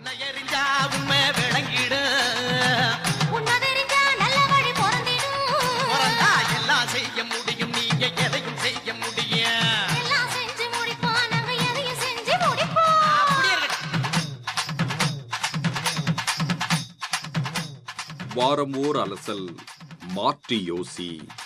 உன்னை எறிஞ்சா உண்மை விளங்கிடு உன்னை தெரிஞ்சா நல்ல வழி பொறந்திடும் பிறந்தா எல்லாம் செய்ய முடியும் நீங்க எதையும் செய்ய முடியும் எல்லாம் செஞ்சு முடிப்போம் நாங்க எதையும் செஞ்சு முடிப்போம் அப்படியே இருக்கட்டும். வாரம் ஓர் அலசல் மாற்றி யோசி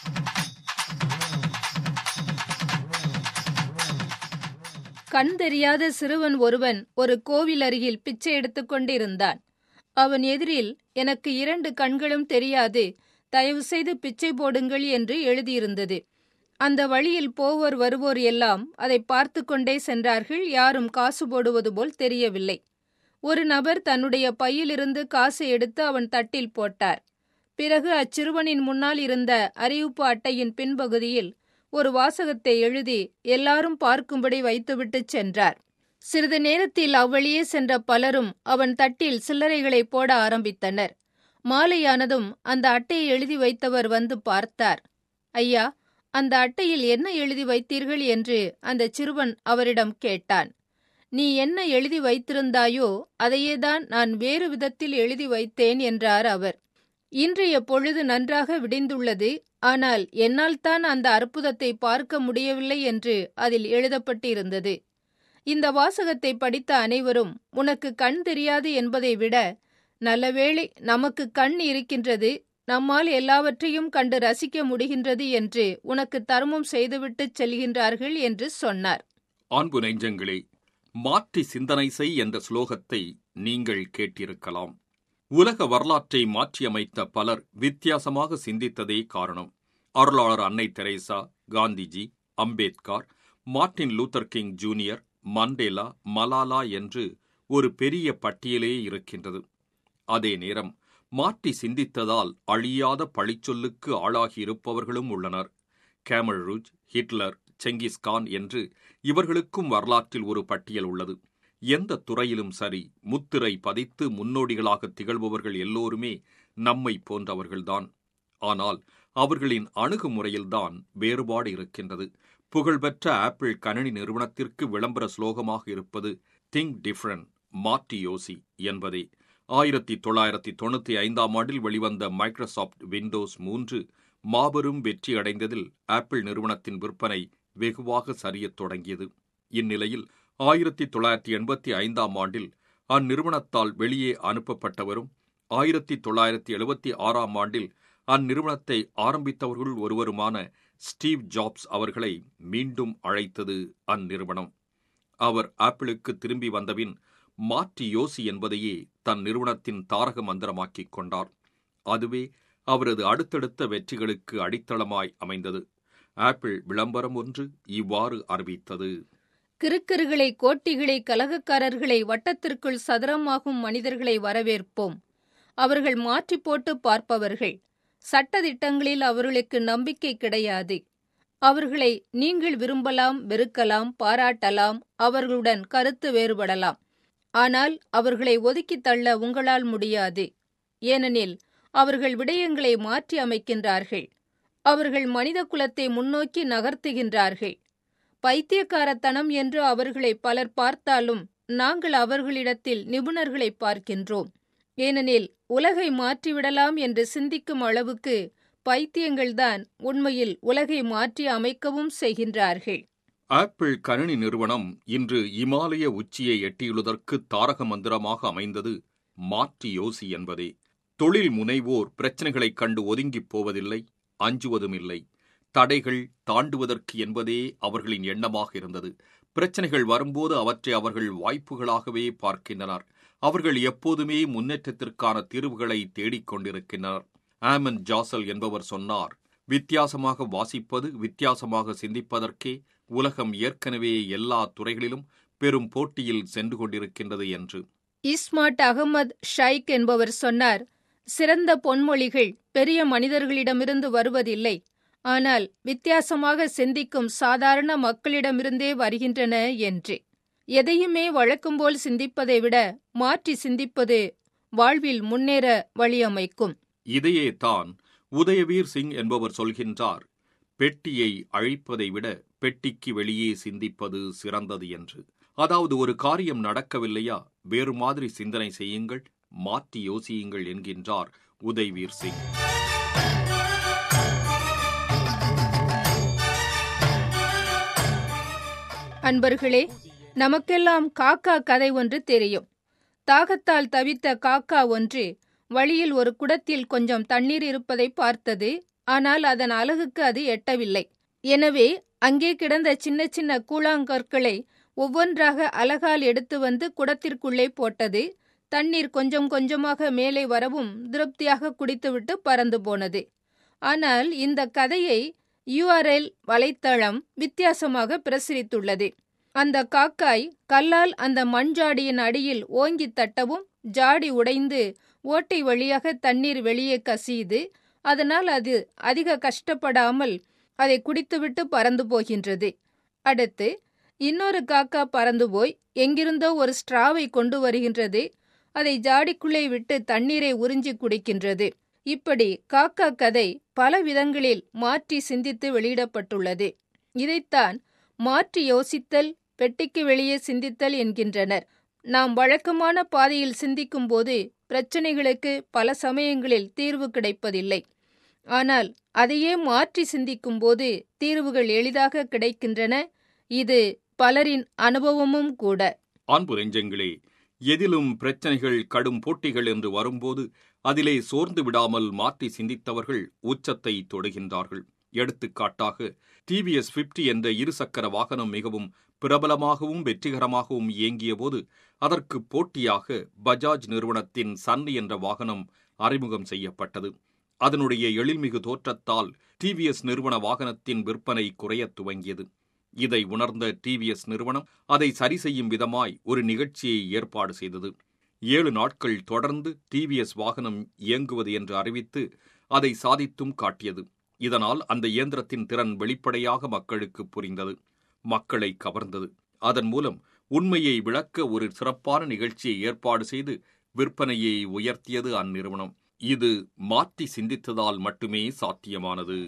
கண் தெரியாத சிறுவன் ஒருவன் ஒரு கோவில் அருகில் பிச்சை எடுத்துக் கொண்டிருந்தான் அவன் எதிரில் எனக்கு இரண்டு கண்களும் தெரியாது தயவு செய்து பிச்சை போடுங்கள் என்று எழுதியிருந்தது அந்த வழியில் போவோர் வருவோர் எல்லாம் அதை பார்த்து கொண்டே சென்றார்கள் யாரும் காசு போடுவது போல் தெரியவில்லை ஒரு நபர் தன்னுடைய பையிலிருந்து காசை எடுத்து அவன் தட்டில் போட்டார் பிறகு அச்சிறுவனின் முன்னால் இருந்த அறிவிப்பு அட்டையின் பின்பகுதியில் ஒரு வாசகத்தை எழுதி எல்லாரும் பார்க்கும்படி வைத்துவிட்டுச் சென்றார் சிறிது நேரத்தில் அவ்வழியே சென்ற பலரும் அவன் தட்டில் சில்லறைகளை போட ஆரம்பித்தனர் மாலையானதும் அந்த அட்டையை எழுதி வைத்தவர் வந்து பார்த்தார் ஐயா அந்த அட்டையில் என்ன எழுதி வைத்தீர்கள் என்று அந்த சிறுவன் அவரிடம் கேட்டான் நீ என்ன எழுதி வைத்திருந்தாயோ அதையேதான் நான் வேறு விதத்தில் எழுதி வைத்தேன் என்றார் அவர் இன்றைய பொழுது நன்றாக விடிந்துள்ளது ஆனால் என்னால் தான் அந்த அற்புதத்தை பார்க்க முடியவில்லை என்று அதில் எழுதப்பட்டிருந்தது இந்த வாசகத்தை படித்த அனைவரும் உனக்கு கண் தெரியாது என்பதை விட நல்லவேளை நமக்கு கண் இருக்கின்றது நம்மால் எல்லாவற்றையும் கண்டு ரசிக்க முடிகின்றது என்று உனக்கு தர்மம் செய்துவிட்டுச் செல்கின்றார்கள் என்று சொன்னார் அன்பு நெஞ்சங்களே மாற்றி சிந்தனை செய் என்ற ஸ்லோகத்தை நீங்கள் கேட்டிருக்கலாம் உலக வரலாற்றை மாற்றியமைத்த பலர் வித்தியாசமாக சிந்தித்ததே காரணம் அருளாளர் அன்னை Teresa Gandhiji Ambedkar Martin Luther King Junior Mandela Malala என்று ஒரு பெரிய பட்டியலே இருக்கின்றது அதே நேரம் மாற்றி சிந்தித்ததால் அழியாத பழிச்சொல்லுக்கு ஆளாகியிருப்பவர்களும் உள்ளனர் கேமல் ரூஜ் ஹிட்லர் செங்கிஸ்கான் என்று இவர்களுக்கும் வரலாற்றில் ஒரு பட்டியல் உள்ளது எந்த துறையிலும் சரி முத்திரை பதித்து முன்னோடிகளாக திகழ்பவர்கள் எல்லோருமே நம்மை போன்றவர்கள்தான் ஆனால் அவர்களின் அணுகுமுறையில்தான் வேறுபாடு இருக்கின்றது புகழ்பெற்ற ஆப்பிள் கணினி நிறுவனத்திற்கு விளம்பர ஸ்லோகமாக இருப்பது திங்க் டிஃபரண்ட் மாற்றி யோசி என்பதே ஆயிரத்தி தொள்ளாயிரத்தி தொண்ணூத்தி ஐந்தாம் ஆண்டில் வெளிவந்த மைக்ரோசாஃப்ட் விண்டோஸ் மூன்று மாபெரும் வெற்றி அடைந்ததில் ஆப்பிள் நிறுவனத்தின் விற்பனை வெகுவாக சரியத் தொடங்கியது இந்நிலையில் ஆயிரத்தி தொள்ளாயிரத்தி எண்பத்தி ஐந்தாம் ஆண்டில் அந்நிறுவனத்தால் வெளியே அனுப்பப்பட்டவரும் ஆயிரத்தி தொள்ளாயிரத்தி எழுபத்தி ஆறாம் ஆண்டில் அந்நிறுவனத்தை ஆரம்பித்தவர்கள் ஒருவருமான ஸ்டீவ் ஜாப்ஸ் அவர்களை மீண்டும் அழைத்தது அந்நிறுவனம் அவர் ஆப்பிளுக்கு திரும்பி வந்தபின் மாற்றி யோசி என்பதையே தன் நிறுவனத்தின் தாரக மந்திரமாக்கிக் கொண்டார் அதுவே அவரது அடுத்தடுத்த வெற்றிகளுக்கு அடித்தளமாய் அமைந்தது ஆப்பிள் விளம்பரம் ஒன்று இவ்வாறு அறிவித்தது கிறுக்கிறுகளை கோட்டிகளை கலகக்காரர்களை வட்டத்திற்குள் சதுரமாகும் மனிதர்களை வரவேற்போம் அவர்கள் மாற்றி போட்டு பார்ப்பவர்கள் சட்டதிட்டங்களில் அவர்களுக்கு நம்பிக்கை கிடையாது அவர்களை நீங்கள் விரும்பலாம் வெறுக்கலாம் பாராட்டலாம் அவர்களுடன் கருத்து வேறுபடலாம் ஆனால் அவர்களை ஒதுக்கித் தள்ள உங்களால் முடியாது ஏனெனில் அவர்கள் விடயங்களை மாற்றி அமைக்கின்றார்கள் அவர்கள் மனித குலத்தை முன்னோக்கி நகர்த்துகின்றார்கள் பைத்தியக்காரத்தனம் என்று அவர்களை பலர் பார்த்தாலும் நாங்கள் அவர்களிடத்தில் நிபுணர்களை பார்க்கின்றோம் ஏனெனில் உலகை மாற்றிவிடலாம் என்று சிந்திக்கும் அளவுக்கு பைத்தியங்கள்தான் உண்மையில் உலகை மாற்றி அமைக்கவும் செய்கின்றார்கள் ஆப்பிள் கணினி நிறுவனம் இன்று இமாலய உச்சியை எட்டியுள்ளதற்கு தாரக மந்திரமாக அமைந்தது மாற்றி யோசி என்பதே தொழில் முனைவோர் பிரச்சனைகளைக் கண்டு ஒதுங்கிப் போவதில்லை அஞ்சுவதும் இல்லை தடைகள் தாண்டுவதற்கு என்பதே அவர்களின் எண்ணமாக இருந்தது பிரச்சனைகள் வரும்போது அவற்றை அவர்கள் வாய்ப்புகளாகவே பார்க்கின்றனர் அவர்கள் எப்போதுமே முன்னேற்றத்திற்கான தீர்வுகளை தேடிக் கொண்டிருக்கின்றனர் ஆமன் ஜாசல் என்பவர் சொன்னார் வித்தியாசமாக வாசிப்பது வித்தியாசமாக சிந்திப்பதற்கே உலகம் ஏற்கனவே எல்லா துறைகளிலும் பெரும் போட்டியில் சென்று கொண்டிருக்கின்றது என்று இஸ்மாட் அகமது ஷைக் என்பவர் சொன்னார் சிறந்த பொன்மொழிகள் பெரிய மனிதர்களிடமிருந்து வருவதில்லை ஆனால் வித்தியாசமாக சிந்திக்கும் சாதாரண மக்களிடமிருந்தே வருகின்றன என்று எதையுமே வழக்கம்போல் சிந்திப்பதை விட மாற்றி சிந்திப்பது வாழ்வில் முன்னேற வழியமைக்கும் இதையே தான் உதயவீர் சிங் என்பவர் சொல்கின்றார் பெட்டியை அழிப்பதை விட பெட்டிக்கு வெளியே சிந்திப்பது சிறந்தது என்று அதாவது ஒரு காரியம் நடக்கவில்லையா வேறு மாதிரி சிந்தனை செய்யுங்கள் மாற்றி யோசியுங்கள் என்கின்றார் உதய்வீர் சிங் அன்பர்களே நமக்கெல்லாம் காக்கா கதை ஒன்று தெரியும் தாகத்தால் தவித்த காக்கா ஒன்று வழியில் ஒரு குடத்தில் கொஞ்சம் தண்ணீர் இருப்பதை பார்த்தது ஆனால் அதன் அழகுக்கு அது எட்டவில்லை எனவே அங்கே கிடந்த சின்ன சின்ன கூழாங்கற்களை ஒவ்வொன்றாக அலகால் எடுத்து வந்து குடத்திற்குள்ளே போட்டது தண்ணீர் கொஞ்சம் கொஞ்சமாக மேலே வரவும் திருப்தியாக குடித்துவிட்டு பறந்து போனது ஆனால் இந்த கதையை யுஆர்எல் வலைத்தளம் வித்தியாசமாக பிரசுரித்துள்ளது அந்த காக்காய் கல்லால் அந்த மண்ஜாடியின் அடியில் ஓங்கி தட்டவும் ஜாடி உடைந்து ஓட்டை வழியாக தண்ணீர் வெளியே கசியுது அதனால் அது அதிக கஷ்டப்படாமல் அதை குடித்துவிட்டு பறந்து போகின்றது அடுத்து இன்னொரு காக்கா பறந்து போய் எங்கிருந்தோ ஒரு ஸ்ட்ராவை கொண்டு வருகின்றது அதை ஜாடிக்குள்ளே விட்டு தண்ணீரை உறிஞ்சி குடிக்கின்றது இப்படி காக்கா கதை பல விதங்களில் மாற்றி சிந்தித்து வெளியிடப்பட்டுள்ளது இதைத்தான் மாற்றி யோசித்தல் பெட்டிக்கு வெளியே சிந்தித்தல் என்கின்றனர் நாம் வழக்கமான பாதையில் சிந்திக்கும்போது பிரச்சனைகளுக்கு பல சமயங்களில் தீர்வு கிடைப்பதில்லை ஆனால் அதையே மாற்றி சிந்திக்கும்போது தீர்வுகள் எளிதாக கிடைக்கின்றன இது பலரின் அனுபவமும் கூட அன்பு நெஞ்சங்களே எதிலும் பிரச்சனைகள் கடும் போட்டிகள் என்று வரும்போது அதிலே சோர்ந்து விடாமல் மாற்றி சிந்தித்தவர்கள் உச்சத்தை தொடுகின்றார்கள் எடுத்துக்காட்டாக டிவிஎஸ் 50 என்ற இருசக்கர வாகனம் மிகவும் பிரபலமாகவும் வெற்றிகரமாகவும் இயங்கியபோது அதற்கு போட்டியாக பஜாஜ் நிறுவனத்தின் சன் என்ற வாகனம் அறிமுகம் செய்யப்பட்டது அதனுடைய எழில்மிகு தோற்றத்தால் டிவிஎஸ் நிறுவன வாகனத்தின் விற்பனை குறையத் துவங்கியது இதை உணர்ந்த டிவிஎஸ் நிறுவனம் அதை சரி செய்யும் விதமாய் ஒரு நிகழ்ச்சியை ஏற்பாடு செய்தது ஏழு நாட்கள் தொடர்ந்து டிவிஎஸ் வாகனம் இயங்குவது என்று அறிவித்து அதை சாதித்தும் காட்டியது இதனால் அந்த இயந்திரத்தின் திறன் வெளிப்படையாக மக்களுக்கு புரிந்தது மக்களை கவர்ந்தது அதன் மூலம் உண்மையை விளக்க ஒரு சிறப்பான நிகழ்ச்சியை ஏற்பாடு செய்து விற்பனையை உயர்த்தியது அந்நிறுவனம் இது மாற்றி சிந்தித்ததால் மட்டுமே சாத்தியமானது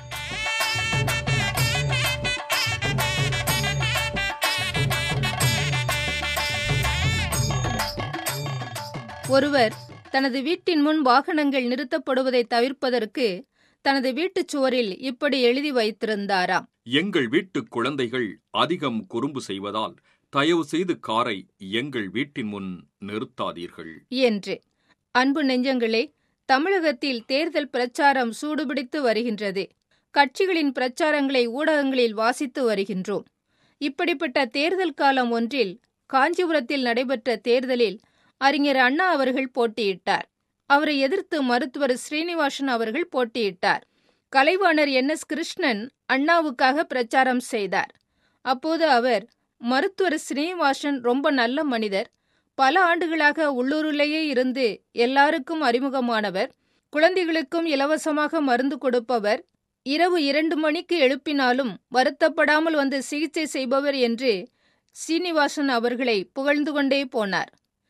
ஒருவர் தனது வீட்டின் முன் வாகனங்கள் நிறுத்தப்படுவதை தவிர்ப்பதற்கு தனது வீட்டுச் சுவரில் இப்படி எழுதி வைத்திருந்தாராம் எங்கள் வீட்டுக் குழந்தைகள் அதிகம் குறும்பு செய்வதால் தயவு செய்து காரை எங்கள் வீட்டின் முன் நிறுத்தாதீர்கள் என்று அன்பு நெஞ்சங்களே தமிழகத்தில் தேர்தல் பிரச்சாரம் சூடுபிடித்து வருகின்றது கட்சிகளின் பிரச்சாரங்களை ஊடகங்களில் வாசித்து வருகின்றோம் இப்படிப்பட்ட தேர்தல் காலம் ஒன்றில் காஞ்சிபுரத்தில் நடைபெற்ற தேர்தலில் அறிஞர் அண்ணா அவர்கள் போட்டியிட்டார் அவரை எதிர்த்து மருத்துவர் ஸ்ரீனிவாசன் அவர்கள் போட்டியிட்டார் கலைவாணர் என் எஸ் கிருஷ்ணன் அண்ணாவுக்காக பிரச்சாரம் செய்தார் அப்போது அவர் மருத்துவர் ஸ்ரீனிவாசன் ரொம்ப நல்ல மனிதர் பல ஆண்டுகளாக உள்ளூரிலேயே இருந்து எல்லாருக்கும் அறிமுகமானவர் குழந்தைகளுக்கும் இலவசமாக மருந்து கொடுப்பவர் இரவு இரண்டு மணிக்கு எழுப்பினாலும் வருத்தப்படாமல் வந்து சிகிச்சை செய்பவர் என்று சீனிவாசன் அவர்களை புகழ்ந்து கொண்டே போனார்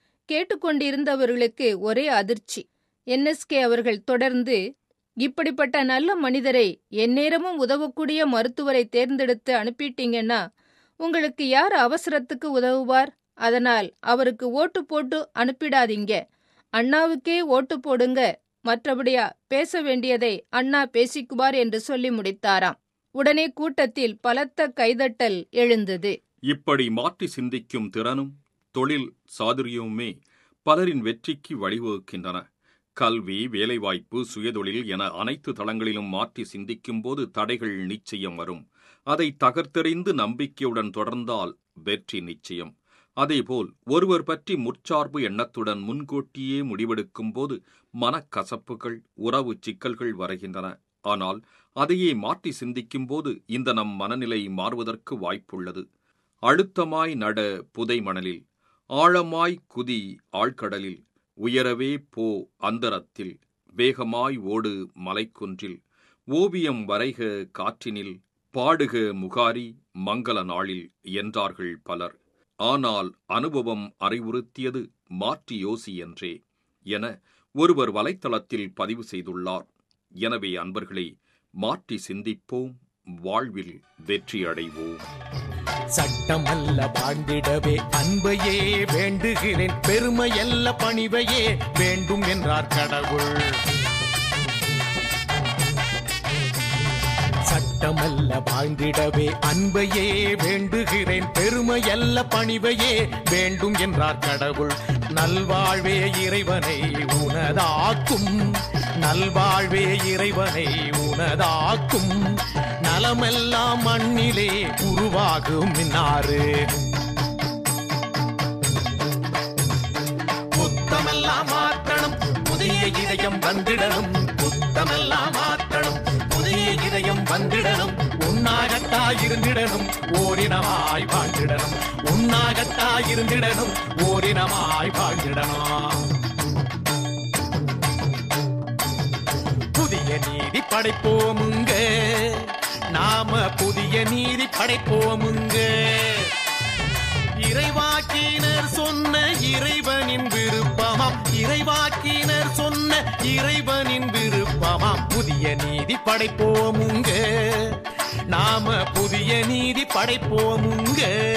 கேட்டுக்கொண்டிருந்தவர்களுக்கு ஒரே அதிர்ச்சி என்எஸ்கே அவர்கள் தொடர்ந்து இப்படிப்பட்ட நல்ல மனிதரை எந்நேரமும் உதவக்கூடிய மருத்துவரை தேர்ந்தெடுத்து அனுப்பிட்டீங்கன்னா உங்களுக்கு யார் அவசரத்துக்கு உதவுவார் அதனால் அவருக்கு ஓட்டு போட்டு அனுப்பிடாதீங்க அண்ணாவுக்கே ஓட்டு போடுங்க மற்றபடியா பேச வேண்டியதை அண்ணா பேசிக்குவார் என்று சொல்லி முடித்தாராம் உடனே கூட்டத்தில் பலத்த கைதட்டல் எழுந்தது இப்படி மாற்றி சிந்திக்கும் திறனும் தொழில் சாதுரியமுமே பலரின் வெற்றிக்கு வழிவகுக்கின்றன கல்வி வேலைவாய்ப்பு சுயதொழில் என அனைத்து தளங்களிலும் மாற்றி சிந்திக்கும்போது தடைகள் நிச்சயம் வரும் அதை தகர்த்தெறிந்து நம்பிக்கையுடன் தொடர்ந்தால் வெற்றி நிச்சயம் அதேபோல் ஒருவர் பற்றி முற்சார்பு எண்ணத்துடன் முன்கூட்டியே முடிவெடுக்கும் போது மனக்கசப்புகள் உறவு சிக்கல்கள் வருகின்றன ஆனால் அதையே மாற்றி சிந்திக்கும்போது இந்த நம் மனநிலை மாறுவதற்கு வாய்ப்புள்ளது அழுத்தமாய் நட புதை மணலில் ஆழமாய் குதி ஆழ்கடலில் உயரவே போ அந்தரத்தில் வேகமாய் ஓடு மலைக்குன்றில் ஓவியம் வரைக காற்றினில் பாடுக முகாரி மங்கள நாளில் என்றார்கள் பலர் ஆனால் அனுபவம் அறிவுறுத்தியது மாற்றி யோசி என்றே என ஒருவர் வலைத்தளத்தில் பதிவு செய்துள்ளார் எனவே அன்பர்களே மாற்றி சிந்திப்போம் வாழ்வில் வெற்றி அடைவோம் சட்டமல்ல வாழ்ந்திடவே அன்பையே வேண்டுகிறேன் பெருமையல்ல பணிவையே வேண்டும் என்றார் கடவுள் சட்டமல்ல வாழ்ந்திடவே அன்பையே வேண்டுகிறேன் பெருமையல்ல பணிவையே வேண்டும் என்றார் கடவுள் நல்வாழ்வே இறைவனை உனதாக்கும் நல்வாழ்வே இறைவனை உனதாக்கும் நலமெல்லாம் மண்ணிலே உருவாகும் இன்னாரு புத்தமெல்லாம் மாற்றணும் புதிய இதயம் வந்திடணும் புத்தமெல்லாம் மாற்றணும் புதிய இதயம் வந்திடணும் உன்னாகத்தாய் இருந்திடணும் ஓரினமாய் வாழ்ந்திடணும் உன்னாகத்தாய் இருந்திடணும் ஓரினமாய் வாழ்ந்திடணும் புதிய நீதி படைப்போமுங்க நாம புதிய நீதி படைப்போமுங்க இறைவாக்கினர் சொன்ன இறைவனின் விருப்பமாம் இறைவாக்கினர் சொன்ன இறைவனின் விருப்பமாம் புதிய நீதி படைப்போமுங்க நாம புதிய நீதி படைப்போமுங்க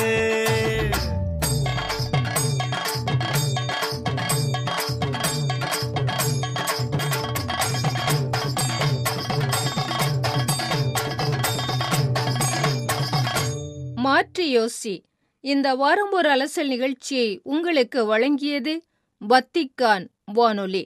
மாற்றி யோசி இந்த வாரம் ஒரு அலசல் நிகழ்ச்சியை உங்களுக்கு வழங்கியது வத்திக்கான் வானொலி